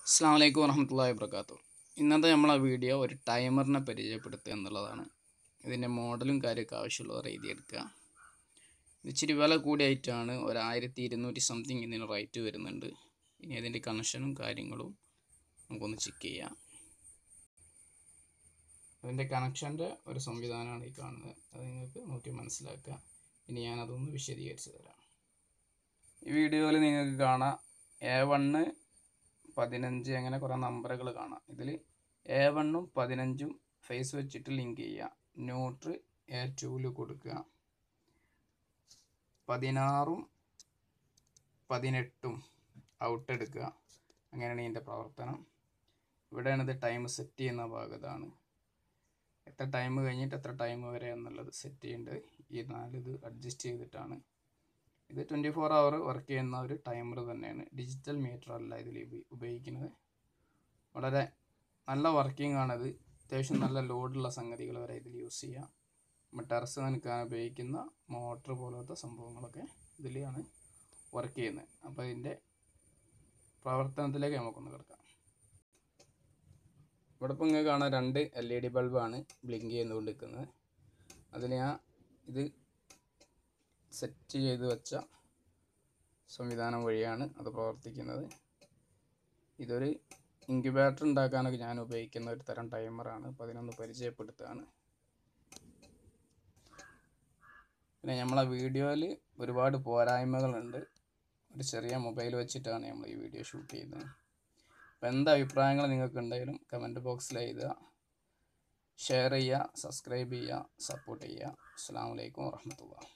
അസ്സാം വലൈക്കും വറഹമത്തല്ലാ വാബർക്കാത്തു ഇന്നത്തെ നമ്മളെ വീഡിയോ ഒരു ടൈമറിനെ പരിചയപ്പെടുത്തുക എന്നുള്ളതാണ് ഇതിൻ്റെ മോഡലും കാര്യമൊക്കെ ആവശ്യമുള്ളവർ എഴുതിയെടുക്കുക ഇത് ഇച്ചിരി വില കൂടിയായിട്ടാണ് ഒരു ആയിരത്തി ഇരുന്നൂറ്റി സംതിങ് ഇതിന് റേറ്റ് വരുന്നുണ്ട് ഇനി അതിൻ്റെ കണക്ഷനും കാര്യങ്ങളും നമുക്കൊന്ന് ചെക്ക് ചെയ്യാം അതിൻ്റെ കണക്ഷൻ്റെ ഒരു സംവിധാനമാണ് ഈ കാണുന്നത് അത് നിങ്ങൾക്ക് നോക്കി മനസ്സിലാക്കുക ഇനി ഞാനതൊന്ന് വിശദീകരിച്ച് തരാം ഈ വീഡിയോയിൽ നിങ്ങൾക്ക് കാണാം എ വണ്ണ് പതിനഞ്ച് അങ്ങനെ കുറേ നമ്പറുകൾ കാണാം ഇതിൽ എ വണ്ണും പതിനഞ്ചും ഫേസ് വെച്ചിട്ട് ലിങ്ക് ചെയ്യുക ന്യൂട്ര് എ ടൂല് കൊടുക്കുക പതിനാറും പതിനെട്ടും ഔട്ട് എടുക്കുക അങ്ങനെയാണ് ഇതിൻ്റെ പ്രവർത്തനം ഇവിടെയാണ് ഇത് ടൈം സെറ്റ് ചെയ്യുന്ന ഭാഗത്താണ് എത്ര ടൈം കഴിഞ്ഞിട്ട് എത്ര ടൈം വരെ എന്നുള്ളത് സെറ്റ് ചെയ്യേണ്ടത് ഈ നാല് ഇത് അഡ്ജസ്റ്റ് ചെയ്തിട്ടാണ് ഇത് ട്വൻറ്റി ഫോർ അവർ വർക്ക് ചെയ്യുന്ന ഒരു ടൈമർ തന്നെയാണ് ഡിജിറ്റൽ മീറ്റർ അല്ല ഇതിൽ ഉപയോഗിക്കുന്നത് വളരെ നല്ല വർക്കിംഗ് ആണത് അത്യാവശ്യം നല്ല ലോഡുള്ള സംഗതികൾ വരെ ഇതിൽ യൂസ് ചെയ്യാം നമ്മൾ ടെറസ് നനക്കാൻ ഉപയോഗിക്കുന്ന മോട്ടർ പോലത്തെ സംഭവങ്ങളൊക്കെ ഇതിലാണ് വർക്ക് ചെയ്യുന്നത് അപ്പോൾ ഇതിൻ്റെ പ്രവർത്തനത്തിലേക്ക് നമുക്കൊന്ന് കിടക്കാം ഇവിടെ ഇപ്പോൾ ഇങ്ങനെ കാണാൻ രണ്ട് എൽ ഇ ഡി ബൾബാണ് ബ്ലിങ്ക് ചെയ്തുകൊണ്ട് നിൽക്കുന്നത് അതിൽ ഞാൻ ഇത് സെറ്റ് ചെയ്ത് വെച്ച സംവിധാനം വഴിയാണ് അത് പ്രവർത്തിക്കുന്നത് ഇതൊരു ഇൻക്യുബേറ്റർ ഉണ്ടാക്കാനൊക്കെ ഞാൻ ഉപയോഗിക്കുന്ന ഒരു തരം ടൈമറാണ് അപ്പോൾ അതിനൊന്ന് പരിചയപ്പെടുത്തുകയാണ് പിന്നെ നമ്മളെ വീഡിയോയിൽ ഒരുപാട് പോരായ്മകളുണ്ട് ഒരു ചെറിയ മൊബൈൽ വെച്ചിട്ടാണ് നമ്മൾ ഈ വീഡിയോ ഷൂട്ട് ചെയ്യുന്നത് അപ്പോൾ എന്ത് അഭിപ്രായങ്ങൾ നിങ്ങൾക്ക് ഉണ്ടെങ്കിലും കമൻറ്റ് ബോക്സിൽ എഴുതുക ഷെയർ ചെയ്യുക സബ്സ്ക്രൈബ് ചെയ്യുക സപ്പോർട്ട് ചെയ്യുക അസ്സാം വലൈക്കും വാഹമത്തുള്ള